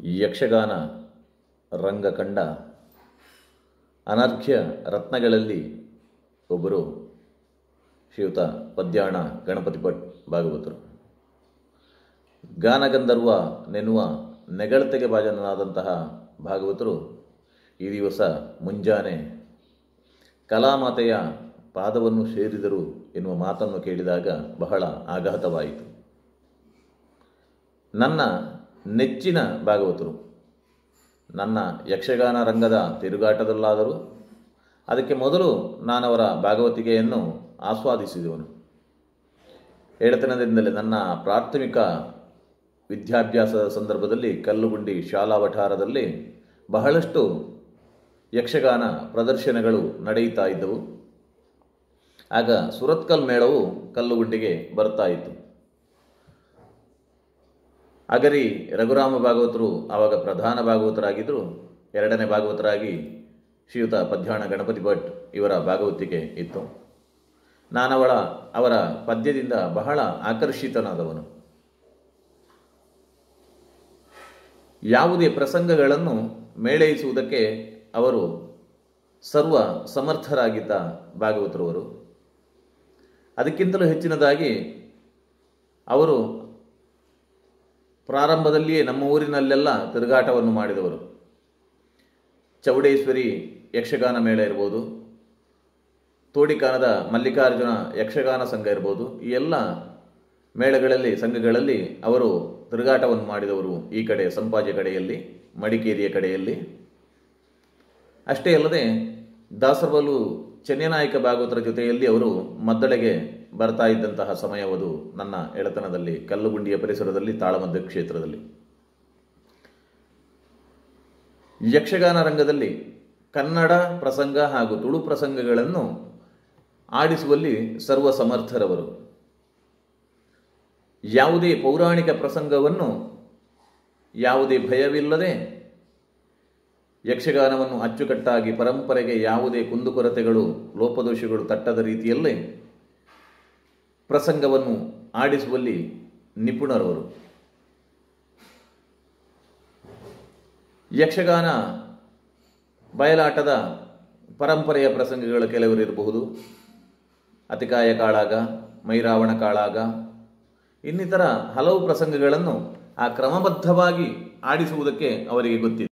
ಯಕ್ಷಗಾನ ರಂಗ ಕಂಡ ಅನರ್ಘ್ಯ ರತ್ನಗಳಲ್ಲಿ ಒಬ್ಬರು ಶ್ರೀಯುತ ಪದ್ಯಾಣ ಗಣಪತಿ ಭಟ್ ಭಾಗವತರು ಗಾನಗಂಧರ್ವ ನೆನ್ನುವ ನೆಗಳತೆಗೆ ಭಾಜನನಾದಂತಹ ಭಾಗವತರು ಈ ದಿವಸ ಮುಂಜಾನೆ ಕಲಾಮಾತೆಯ ಪಾದವನ್ನು ಸೇರಿದರು ಎನ್ನುವ ಮಾತನ್ನು ಕೇಳಿದಾಗ ಬಹಳ ಆಘಾತವಾಯಿತು ನನ್ನ ನೆಚ್ಚಿನ ಭಾಗವತರು ನನ್ನ ಯಕ್ಷಗಾನ ರಂಗದ ತಿರುಗಾಟದಲ್ಲಾದರೂ ಅದಕ್ಕೆ ಮೊದಲು ನಾನವರ ಭಾಗವತಿಕೆಯನ್ನು ಆಸ್ವಾದಿಸಿದವನು ಎಡತನದಿಂದಲೇ ನನ್ನ ಪ್ರಾಥಮಿಕ ವಿದ್ಯಾಭ್ಯಾಸದ ಸಂದರ್ಭದಲ್ಲಿ ಕಲ್ಲುಗುಂಡಿ ಶಾಲಾ ವಠಾರದಲ್ಲಿ ಬಹಳಷ್ಟು ಯಕ್ಷಗಾನ ಪ್ರದರ್ಶನಗಳು ನಡೆಯುತ್ತಾ ಇದ್ದವು ಆಗ ಸುರತ್ಕಲ್ ಮೇಳವು ಕಲ್ಲುಗುಂಡಿಗೆ ಬರ್ತಾ ಇತ್ತು ಅಗರಿ ರಘುರಾಮ ಭಾಗವತರು ಆವಾಗ ಪ್ರಧಾನ ಭಾಗವತರಾಗಿದ್ದರು ಎರಡನೇ ಭಾಗವತರಾಗಿ ಶ್ರೀಯುತ ಪದ್ಯಾಣ ಗಣಪತಿ ಭಟ್ ಇವರ ಭಾಗವತಿಕೆ ಇತ್ತು ನಾನವಳ ಅವರ ಪದ್ಯದಿಂದ ಬಹಳ ಆಕರ್ಷಿತನಾದವನು ಯಾವುದೇ ಪ್ರಸಂಗಗಳನ್ನು ಮೇಳೈಸುವುದಕ್ಕೆ ಅವರು ಸರ್ವ ಸಮರ್ಥರಾಗಿದ್ದ ಭಾಗವತರವರು ಅದಕ್ಕಿಂತಲೂ ಹೆಚ್ಚಿನದಾಗಿ ಅವರು ಪ್ರಾರಂಭದಲ್ಲಿಯೇ ನಮ್ಮ ಊರಿನಲ್ಲೆಲ್ಲ ತಿರುಗಾಟವನ್ನು ಮಾಡಿದವರು ಚೌಡೇಶ್ವರಿ ಯಕ್ಷಗಾನ ಮೇಳ ಇರ್ಬೋದು ತೋಡಿಕಾನದ ಮಲ್ಲಿಕಾರ್ಜುನ ಯಕ್ಷಗಾನ ಸಂಘ ಇರ್ಬೋದು ಈ ಎಲ್ಲ ಮೇಳಗಳಲ್ಲಿ ಸಂಘಗಳಲ್ಲಿ ಅವರು ತಿರುಗಾಟವನ್ನು ಮಾಡಿದವರು ಈ ಕಡೆ ಸಂಪಾಜೆ ಕಡೆಯಲ್ಲಿ ಮಡಿಕೇರಿಯ ಕಡೆಯಲ್ಲಿ ಅಷ್ಟೇ ಅಲ್ಲದೆ ದಾಸರಬಲು ಚೆನ್ನನಾಯಕ ಭಾಗವತರ ಜೊತೆಯಲ್ಲಿ ಅವರು ಮದ್ದಳೆಗೆ ಬರ್ತಾ ಇದ್ದಂತಹ ಸಮಯವದು ನನ್ನ ಎಳತನದಲ್ಲಿ ಕಲ್ಲುಗುಂಡಿಯ ಪರಿಸರದಲ್ಲಿ ತಾಳಮದ್ದ ಕ್ಷೇತ್ರದಲ್ಲಿ ಯಕ್ಷಗಾನ ರಂಗದಲ್ಲಿ ಕನ್ನಡ ಪ್ರಸಂಗ ಹಾಗೂ ತುಳು ಪ್ರಸಂಗಗಳನ್ನು ಆಡಿಸುವಲ್ಲಿ ಸರ್ವ ಸಮರ್ಥರವರು ಯಾವುದೇ ಪೌರಾಣಿಕ ಪ್ರಸಂಗವನ್ನು ಯಾವುದೇ ಭಯವಿಲ್ಲದೆ ಯಕ್ಷಗಾನವನ್ನು ಅಚ್ಚುಕಟ್ಟಾಗಿ ಪರಂಪರೆಗೆ ಯಾವುದೇ ಕುಂದುಕೊರತೆಗಳು ಲೋಪದೋಷಗಳು ತಟ್ಟದ ರೀತಿಯಲ್ಲೇ ಪ್ರಸಂಗವನ್ನು ಆಡಿಸುವಲ್ಲಿ ನಿಪುಣರವರು ಯಕ್ಷಗಾನ ಬಯಲಾಟದ ಪರಂಪರೆಯ ಪ್ರಸಂಗಗಳು ಕೆಲವರು ಇರಬಹುದು ಅತಿಕಾಯ ಕಾಳಾಗ ಮೈರಾವಣ ಕಾಳಾಗ ಇನ್ನಿತರ ಹಲವು ಪ್ರಸಂಗಗಳನ್ನು ಆ ಕ್ರಮಬದ್ಧವಾಗಿ ಆಡಿಸುವುದಕ್ಕೆ ಅವರಿಗೆ ಗೊತ್ತಿದೆ